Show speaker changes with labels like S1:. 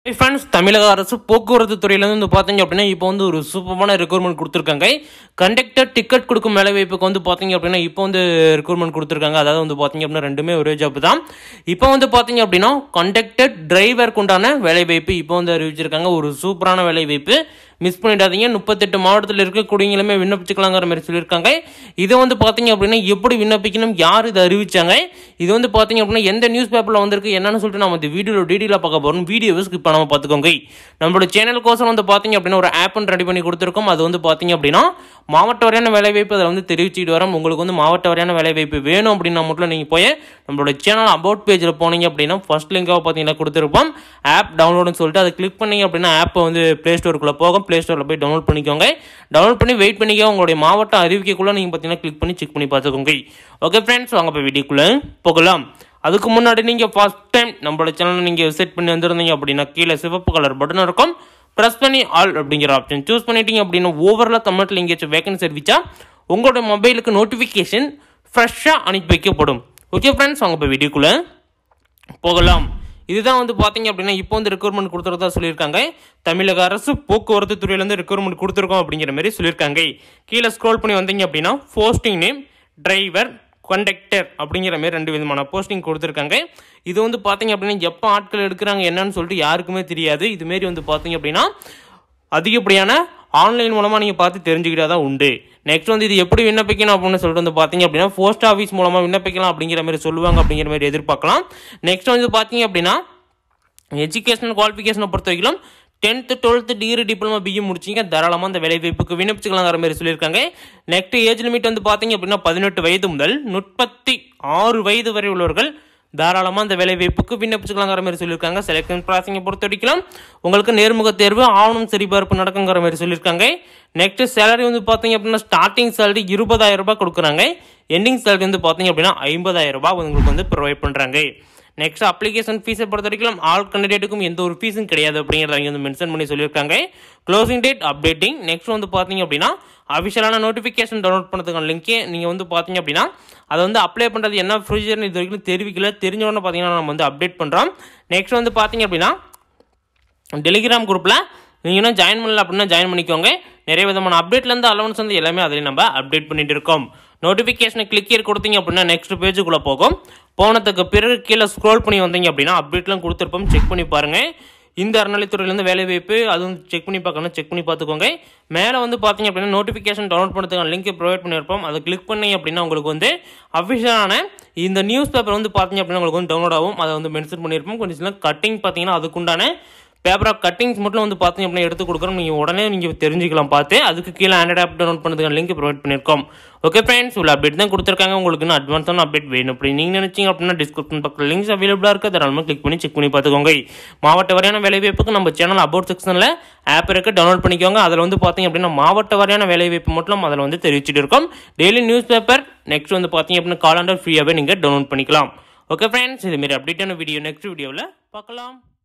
S1: friends தமிழக அரசு போக்குவரத்து துறையிலேருந்து வந்து பார்த்தீங்க அப்படின்னா இப்போ வந்து ஒரு சூப்பரான ரெக்ரூட்மெண்ட் கொடுத்துருக்காங்க கண்டக்டர் டிக்கெட் கொடுக்கும் வேலை வாய்ப்புக்கு வந்து பார்த்தீங்க அப்படின்னா இப்போ வந்து ரெக்ரூட்மெண்ட் கொடுத்துருக்காங்க அதாவது வந்து பார்த்தீங்க அப்படின்னா ரெண்டுமே ஒரே ஜாப் தான் இப்போ வந்து பார்த்தீங்க அப்படின்னா கண்டக்டர் டிரைவருக்கு உண்டான வேலை வாய்ப்பு இப்போ வந்து அறிவிச்சிருக்காங்க ஒரு சூப்பரான வேலை வாய்ப்பு மிஸ் பண்ணிடாதீங்க முப்பத்தெட்டு மாவட்டத்தில் இருக்கக்கூடியங்களுமே விண்ணப்பிச்சுக்கலாங்கிற மாதிரி சொல்லியிருக்காங்க இதை வந்து பார்த்தீங்க அப்படின்னா எப்படி விண்ணப்பிக்கணும் யார் இதை அறிவிச்சாங்க இது வந்து பார்த்தீங்க அப்படின்னா எந்த நியூஸ் பேப்பரில் வந்திருக்கு என்னன்னு சொல்லிட்டு நம்ம இந்த வீடியோவில் டீட்டெயிலாக பார்க்க போகிறோம் வீடியோவை ஸ்கிப் பண்ணாமல் பார்த்துக்கோங்க நம்மளோட சேனலுக்கோசரம் வந்து பார்த்தீங்க அப்படின்னா ஒரு ஆப் ரெடி பண்ணி கொடுத்துருக்கோம் அது வந்து பார்த்தீங்க அப்படின்னா மாவட்ட வரையான வேலைவாய்ப்பு அதில் வந்து தெரிவிச்சுட்டு வரோம் உங்களுக்கு வந்து மாவட்ட வரையான வேலைவாய்ப்பு வேணும் அப்படின்னா மட்டும் நீங்கள் போய் நம்மளோட சேனல் அபவுட் பேஜில் போனீங்க அப்படின்னா ஃபர்ஸ்ட் லிங்காக பார்த்தீங்கன்னா கொடுத்துருப்போம் ஆப் டவுன்லோடுன்னு சொல்லிட்டு அதை கிளிக் பண்ணீங்க அப்படின்னா ஆப்பை வந்து ப்ளே ஸ்டோருக்குள்ளே போகும் ப்ளே ஸ்டோரில் போய் டவுன்லோட் பண்ணிக்கோங்க டவுன்லோட் பண்ணி வெயிட் பண்ணிக்க உங்களுடைய மாவட்ட அறிவிக்கைக்குள்ளே நீங்கள் பார்த்தீங்கன்னா கிளிக் பண்ணி செக் பண்ணி பார்த்துக்கோங்க ஓகே ஃப்ரெண்ட்ஸ் வாங்க போய் வீடியோக்குள்ளே போகலாம் அதுக்கு முன்னாடி நீங்கள் ஃபர்ஸ்ட் டைம் நம்மளோட சேனலை நீங்கள் விசிட் பண்ணி வந்திருந்தீங்க அப்படின்னா கீழே சிவப்பு கலர் பட்டன் இருக்கும் ப்ரெஸ் பண்ணி ஆல் அப்படிங்கிற ஆப்ஷன் சூஸ் பண்ணிட்டீங்க அப்படின்னா ஓவரில் தமிழ்நாட்டில் எங்கேயாச்சும் வேகன்சி அறிவிச்சா உங்களோட மொபைலுக்கு நோட்டிஃபிகேஷன் ஃப்ரெஷ்ஷாக அனுப்பி வைக்கப்படும் ஓகே ஃப்ரெண்ட்ஸ் வாங்க இப்போ வீடியோக்குள்ளே போகலாம் இதுதான் வந்து பார்த்தீங்க அப்படின்னா இப்போ வந்து ரெக்ரூட்மெண்ட் கொடுத்துறதா சொல்லியிருக்காங்க தமிழக அரசு போக்குவரத்து துறையிலேருந்து ரெக்ரூட்மெண்ட் கொடுத்துருக்கோம் அப்படிங்கிற மாதிரி சொல்லியிருக்காங்க கீழே ஸ்க்ரோல் பண்ணி வந்தீங்க அப்படின்னா போஸ்டிங் நேம் டிரைவர் கண்டக்டர் அப்படிங்கிற மாதிரி ரெண்டு விதமான போஸ்டிங் கொடுத்துருக்காங்க இது வந்து பார்த்தீங்க அப்படின்னா எப்போ ஆட்கள் எடுக்கிறாங்க என்னன்னு சொல்லிட்டு யாருக்குமே தெரியாது இதுமாரி வந்து பார்த்தீங்க அப்படின்னா அதிகப்படியான ஆன்லைன் மூலமாக நீங்கள் பார்த்து தெரிஞ்சுக்கிட்டா தான் உண்டு நெக்ஸ்ட் வந்து இது எப்படி விண்ணப்பிக்கணும் அப்படின்னு சொல்லிட்டு வந்து பார்த்தீங்க அப்படின்னா போஸ்ட் ஆஃபீஸ் மூலமாக விண்ணப்பிக்கலாம் அப்படிங்கிற மாதிரி சொல்லுவாங்க அப்படிங்கிற மாதிரி எதிர்பார்க்கலாம் நெக்ஸ்ட் வந்து பார்த்தீங்க அப்படின்னா எஜுகேஷனல் குவாலிஃபிகேஷனை பொறுத்த வரைக்கும் tenth twelfth degree diploma BE முடிச்சிங்க தாராளமாக அந்த வேலை வாய்ப்புக்கு விண்ணப்பிச்சுக்கலாங்கிற மாதிரி சொல்லியிருக்காங்க நெக்ஸ்ட் ஏஜ் லிமிட் வந்து பார்த்தீங்க அப்படின்னா பதினெட்டு வயது முதல் முப்பத்தி ஆறு வயது வரை உள்ளவர்கள் தாராளமாக அந்த வேலை வாய்ப்புக்கு விண்ணப்பிச்சுக்கலாங்கிற மாதிரி சொல்லியிருக்காங்க செலெக்ஷன் ப்ராசஸிங்கை பொறுத்த வரைக்கும் உங்களுக்கு நேர்முக தேர்வு ஆவணம் சரிபார்ப்பு நடக்குங்கிற மாதிரி சொல்லியிருக்காங்க நெக்ஸ்ட் சேலரி வந்து பார்த்தீங்க அப்படின்னா ஸ்டார்டிங் சேலரி இருபதாயிரம் ரூபாய் கொடுக்குறாங்க எண்டிங் சேலரி வந்து பார்த்தீங்க அப்படின்னா ஐம்பதாயிரம் ரூபாய் உங்களுக்கு வந்து ப்ரொவைட் பண்ணுறாங்க நெக்ஸ்ட் அப்ளிகேஷன் ஃபீஸை பொறுத்த வரைக்கும் ஆல் கேண்டிடேட்டுக்கும் எந்த ஒரு ஃபீஸும் கிடையாது அப்படிங்கிறத இங்கே வந்து மென்ஷன் பண்ணி சொல்லியிருக்காங்க க்ளோசிங் டேட் அப்டேட்டிங் நெக்ஸ்ட் வந்து பார்த்தீங்க அப்படின்னா அஃபிஷியலான நோட்டிஃபிகேஷன் டவுன்லோட் பண்ணுறதுக்கான லிங்கே நீங்கள் வந்து பார்த்தீங்க அப்படின்னா அதை வந்து அப்ளை பண்ணுறது என்ன ப்ரொசீஜர்னு இது வரைக்கும் தெரிவிக்கல தெரிஞ்ச உடனே பார்த்தீங்கன்னா நம்ம வந்து அப்டேட் பண்ணுறோம் நெக்ஸ்ட் வந்து பார்த்தீங்க அப்படின்னா டெலிகிராம் குரூப்பில் நீங்கள் இன்னும் ஜாயின் பண்ணல அப்படின்னா ஜாயின் பண்ணிக்கோங்க நிறைய விதமான அப்டேட்லேருந்து அலவன்ஸ் வந்து எல்லாமே அதில் நம்ம அப்டேட் பண்ணிட்டு இருக்கோம் நோட்டிஃபிகேஷனை கிளிக் here கொடுத்தீங்க அப்படின்னா நெக்ஸ்ட் பேஜுக்குள்ளே போகும் போனதுக்கு பிறகு கீழே ஸ்க்ரோல் பண்ணி வந்தீங்க அப்படின்னா அப்டேட்லாம் கொடுத்துருப்போம் செக் பண்ணி பாருங்கள் இந்த அறநிலைத்துறையிலேருந்து வேலை வாய்ப்பு அதுவும் செக் பண்ணி பார்க்கணும் செக் பண்ணி பார்த்துக்கோங்க மேலே வந்து பார்த்தீங்க அப்படின்னா நோட்டிஃபிகேஷன் டவுன்லோட் பண்ணுறதுக்கான லிங்க் ப்ரொவைட் பண்ணியிருப்போம் அதை கிளிக் பண்ணி அப்படின்னா உங்களுக்கு வந்து அஃபிஷியலான இந்த நியூஸ் பேப்பர் வந்து பார்த்தீங்க அப்படின்னா உங்களுக்கு வந்து டவுன்லோட் ஆகும் அதை வந்து மென்ஷன் பண்ணியிருப்போம் கொஞ்சம் சில கட்டிங் பார்த்தீங்கன்னா அதுக்குண்டான பேப்பர் ஆஃப் கட்டிங்ஸ் மட்டும் வந்து பார்த்தீங்க அப்படின்னா எடுத்து கொடுக்குறோம் நீங்கள் உடனே நீங்கள் தெரிஞ்சுக்கலாம் பார்த்து அதுக்கு கீழே ஆண்ட்ராய்ட் ஆப் டவுன்லோட் பண்ணுறதுக்கான லிங்க் ப்ரொவைட் பண்ணியிருக்கோம் ஓகே ஃப்ரெண்ட்ஸ் உள்ள அப்டேட் தான் கொடுத்துருக்காங்க உங்களுக்கு இன்னும் அட்வான்ஸான அப்டேட் வேணும் அப்படி நீங்கள் நினச்சிங்க அப்படின்னா டிஸ்கிரிப்ஷன் பக்கத்தில் லிங்க்ஸ் அவைலபிளாக இருக்குது அதனால கிளிக் பண்ணி செக் பண்ணி பார்த்துக்கோங்க மாவட்ட வரையான வேலைவாய்ப்புக்கு நம்ம சேனல் அபவுட் செக்ஷனில் ஆப் இருக்குது டவுன்லோட் பண்ணிக்கோங்க அதில் வந்து பார்த்தீங்க அப்படின்னா மாவட்ட வரையான வேலைவாய்ப்பு மட்டும் அதில் வந்து தெரிவிச்சிட்டு இருக்கோம் டெய்லி நியூஸ் பேப்பர் நெக்ஸ்ட் வந்து பார்த்தீங்க அப்படின்னா காலாண்டர் ஃப்ரீயாகவே நீங்கள் டவுன்லோட் பண்ணிக்கலாம் ஓகே ஃப்ரெண்ட்ஸ் இதுமாரி அப்டேட்டான வீடியோ நெக்ஸ்ட் வீடியோவில் பார்க்கலாம்